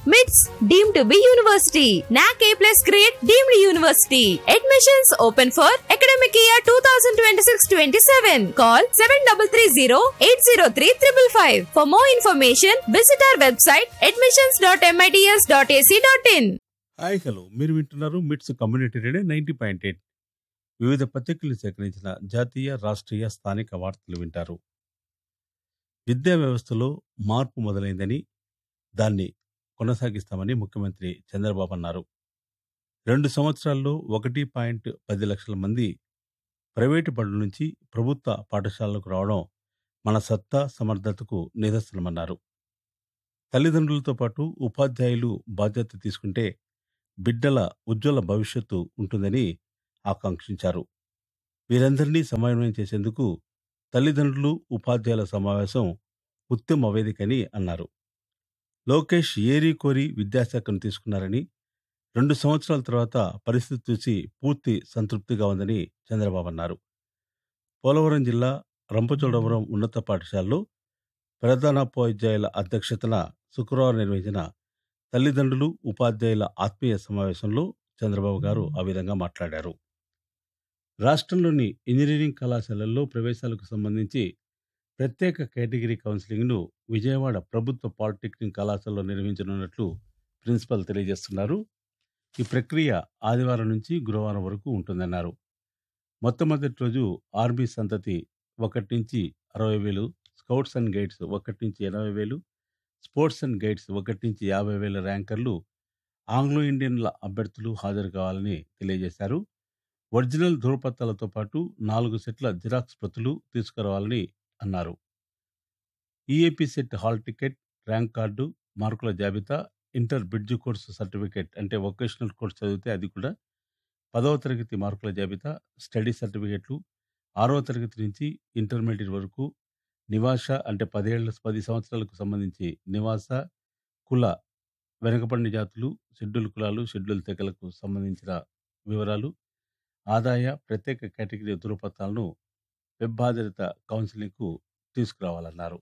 MITS deemed to be university. NAC A plus grade deemed university. Admissions open for academic year 2026-27. Call 7330-803-555. For more information, visit our website admissions.mits.ac.in. Hi hello మీరు వింటున్నారు MITS community radio ninety point eight వివిధ పత్రికలు సేకరించిన జాతీయ రాష్ట్రీయ స్థానిక వార్తలు వింటారు విద్యా వ్యవస్థలో మార్పు మొదలైందని దాన్ని కొనసాగిస్తామని ముఖ్యమంత్రి చంద్రబాబు అన్నారు రెండు సంవత్సరాల్లో ఒకటి పాయింట్ పది లక్షల మంది ప్రైవేటు బడుల నుంచి ప్రభుత్వ పాఠశాలలకు రావడం మన సత్తా సమర్థతకు నిదర్శనమన్నారు తల్లిదండ్రులతో పాటు ఉపాధ్యాయులు బాధ్యత తీసుకుంటే బిడ్డల ఉజ్వల భవిష్యత్తు ఉంటుందని ఆకాంక్షించారు వీరందరినీ సమన్వయం చేసేందుకు తల్లిదండ్రులు ఉపాధ్యాయుల సమావేశం ఉత్తమ వేదికని అన్నారు లోకేష్ ఏరి కోరి విద్యాశాఖను తీసుకున్నారని రెండు సంవత్సరాల తర్వాత పరిస్థితి చూసి పూర్తి సంతృప్తిగా ఉందని చంద్రబాబు అన్నారు పోలవరం జిల్లా రంపచోడవరం ఉన్నత పాఠశాలలో ప్రధానోపాధ్యాయుల అధ్యక్షతన శుక్రవారం నిర్వహించిన తల్లిదండ్రులు ఉపాధ్యాయుల ఆత్మీయ సమావేశంలో చంద్రబాబు గారు ఆ విధంగా మాట్లాడారు రాష్ట్రంలోని ఇంజనీరింగ్ కళాశాలల్లో ప్రవేశాలకు సంబంధించి ప్రత్యేక కేటగిరీ కౌన్సిలింగ్ను విజయవాడ ప్రభుత్వ పాలిటెక్నిక్ కళాశాలలో నిర్వహించనున్నట్లు ప్రిన్సిపల్ తెలియజేస్తున్నారు ఈ ప్రక్రియ ఆదివారం నుంచి గురువారం వరకు ఉంటుందన్నారు మొట్టమొదటి రోజు ఆర్మీ సంతతి ఒకటి నుంచి అరవై వేలు స్కౌట్స్ అండ్ గైడ్స్ ఒకటి నుంచి ఎనభై వేలు స్పోర్ట్స్ అండ్ గైడ్స్ ఒకటి నుంచి యాభై వేల ర్యాంకర్లు ఆంగ్లో ఇండియన్ల అభ్యర్థులు హాజరు కావాలని తెలియజేశారు ఒరిజినల్ ధృవపత్రాలతో పాటు నాలుగు సెట్ల జిరాక్స్ ప్రతులు తీసుకురావాలని అన్నారు EAP set hall ticket rank card మార్కుల జాబితా ఇంటర్ బ్రిడ్జ్ కోర్సు సర్టిఫికేట్ అంటే వొకేషనల్ కోర్స్ చదివితే అది కూడా పదవ తరగతి మార్కుల జాబితా స్టడీ సర్టిఫికేట్లు ఆరవ తరగతి నుంచి ఇంటర్మీడియట్ వరకు నివాస అంటే పదేళ్ల పది సంవత్సరాలకు సంబంధించి నివాస కుల వెనుకబడిన జాతులు షెడ్యూల్ కులాలు షెడ్యూల్ తెగలకు సంబంధించిన వివరాలు ఆదాయ ప్రత్యేక కేటగిరీ ధృవపత్రాలను వెబ్ ఆధారిత కౌన్సిలింగ్కు తీసుకురావాలన్నారు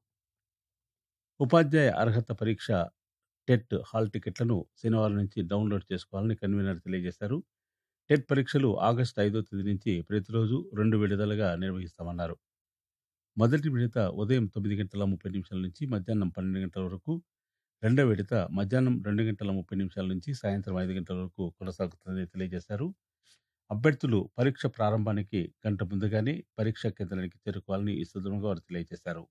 ఉపాధ్యాయ అర్హత పరీక్ష టెట్ హాల్ టికెట్లను శనివారం నుంచి డౌన్లోడ్ చేసుకోవాలని కన్వీనర్ తెలియజేశారు టెట్ పరీక్షలు ఆగస్టు ఐదో తేదీ నుంచి ప్రతిరోజు రెండు విడుదలగా నిర్వహిస్తామన్నారు మొదటి విడత ఉదయం తొమ్మిది గంటల ముప్పై నిమిషాల నుంచి మధ్యాహ్నం పన్నెండు గంటల వరకు రెండవ విడత మధ్యాహ్నం రెండు గంటల ముప్పై నిమిషాల నుంచి సాయంత్రం ఐదు గంటల వరకు కొనసాగుతుందని తెలియజేశారు అభ్యర్థులు పరీక్ష ప్రారంభానికి గంట ముందుగానే పరీక్షా కేంద్రానికి చేరుకోవాలని ఈ సందర్భంగా వారు తెలియజేశారు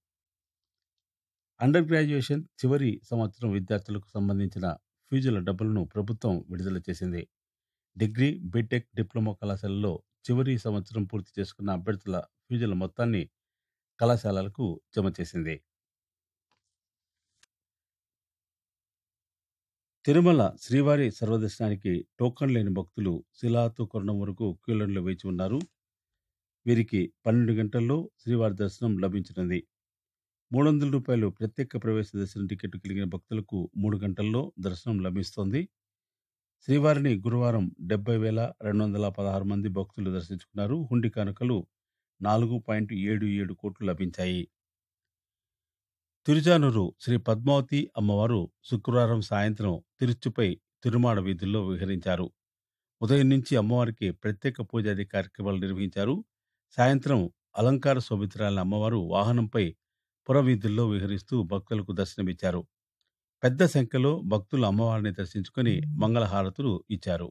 అండర్ గ్రాడ్యుయేషన్ చివరి సంవత్సరం విద్యార్థులకు సంబంధించిన ఫీజుల డబ్బులను ప్రభుత్వం విడుదల చేసింది డిగ్రీ బీటెక్ డిప్లొమా కళాశాలలో చివరి సంవత్సరం పూర్తి చేసుకున్న అభ్యర్థుల ఫీజుల మొత్తాన్ని కళాశాలలకు జమ చేసింది తిరుమల శ్రీవారి సర్వదర్శనానికి టోకన్ లేని భక్తులు శిలాతో కొరణం వరకు క్యూలైన్లో వేచి ఉన్నారు వీరికి పన్నెండు గంటల్లో శ్రీవారి దర్శనం లభించనుంది మూడు వందల రూపాయలు ప్రత్యేక ప్రవేశ దర్శనం టికెట్ కలిగిన భక్తులకు మూడు గంటల్లో దర్శనం లభిస్తోంది శ్రీవారిని గురువారం డెబ్బై వేల రెండు వందల పదహారు మంది భక్తులు దర్శించుకున్నారు హుండి కానుకలు నాలుగు పాయింట్ ఏడు ఏడు కోట్లు లభించాయి తిరుచానూరు శ్రీ పద్మావతి అమ్మవారు శుక్రవారం సాయంత్రం తిరుచుపై తిరుమాడ వీధుల్లో విహరించారు ఉదయం నుంచి అమ్మవారికి ప్రత్యేక పూజాది కార్యక్రమాలు నిర్వహించారు సాయంత్రం అలంకార శోభితురాలిన అమ్మవారు వాహనంపై పురవీధుల్లో విహరిస్తూ భక్తులకు దర్శనమిచ్చారు పెద్ద సంఖ్యలో భక్తులు అమ్మవారిని దర్శించుకుని మంగళహారతులు ఇచ్చారు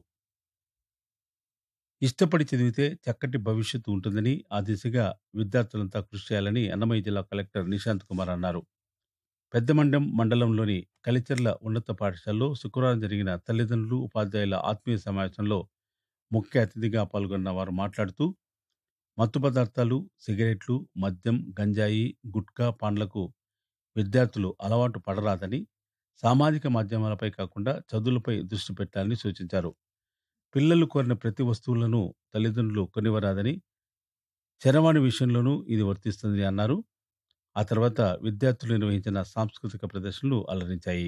ఇష్టపడి చదివితే చక్కటి భవిష్యత్తు ఉంటుందని ఆ దిశగా విద్యార్థులంతా కృషి చేయాలని అన్నమయ్య జిల్లా కలెక్టర్ నిశాంత్ కుమార్ అన్నారు పెద్దమండం మండలంలోని కలిచెర్ల ఉన్నత పాఠశాలలో శుక్రవారం జరిగిన తల్లిదండ్రులు ఉపాధ్యాయుల ఆత్మీయ సమావేశంలో ముఖ్య అతిథిగా పాల్గొన్న వారు మాట్లాడుతూ మత్తు పదార్థాలు సిగరెట్లు మద్యం గంజాయి గుట్కా పాండ్లకు విద్యార్థులు అలవాటు పడరాదని సామాజిక మాధ్యమాలపై కాకుండా చదువులపై దృష్టి పెట్టాలని సూచించారు పిల్లలు కోరిన ప్రతి వస్తువులను తల్లిదండ్రులు కొనివరాదని చరవాణి విషయంలోనూ ఇది వర్తిస్తుంది అన్నారు ఆ తర్వాత విద్యార్థులు నిర్వహించిన సాంస్కృతిక ప్రదర్శనలు అలరించాయి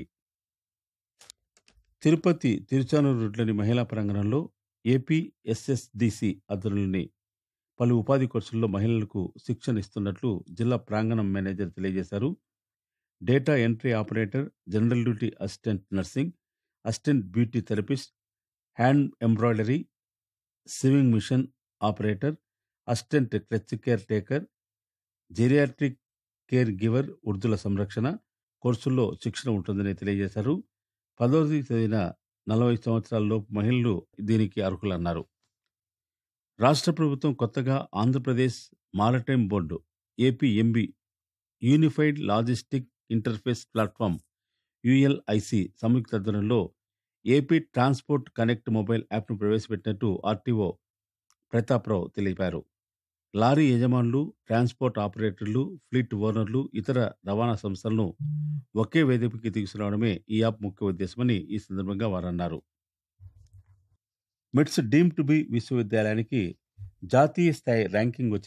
తిరుపతి తిరుచానూరు రోడ్లోని మహిళా ప్రాంగణంలో ఏపీ ఎస్ఎస్డిసి ఆధ్వర్యంలోని పలు ఉపాధి కోర్సుల్లో మహిళలకు శిక్షణ ఇస్తున్నట్లు జిల్లా ప్రాంగణం మేనేజర్ తెలియజేశారు data entry operator general duty assistant nursing assistant beauty therapist hand embroidery sewing machine operator assistant clutch care taker geriatric care giver వృద్ధుల సంరక్షణ కోర్సుల్లో శిక్షణ ఉంటుందని తెలియజేశారు పదవది చదివిన నలభై సంవత్సరాల లోపు మహిళలు దీనికి అర్హులన్నారు రాష్ట్ర ప్రభుత్వం కొత్తగా Andhra Pradesh maritime board APMB unified logistic interface platform ULIC సంయుక్త ఆధ్వర్యంలో ఏపీ ట్రాన్స్పోర్ట్ కనెక్ట్ మొబైల్ యాప్ను ప్రవేశపెట్టినట్టు ఆర్టీఓ ప్రతాప్రావు తెలిపారు లారీ యజమానులు ట్రాన్స్పోర్ట్ ఆపరేటర్లు ఫ్లీట్ ఓనర్లు ఇతర రవాణా సంస్థలను ఒకే వేదికకి తీసుకురావడమే ఈ యాప్ ముఖ్య ఉద్దేశమని ఈ సందర్భంగా వారు అన్నారు మిట్స్ డీమ్ టు బి విశ్వవిద్యాలయానికి జాతీయ స్థాయి ర్యాంకింగ్ వచ్చిన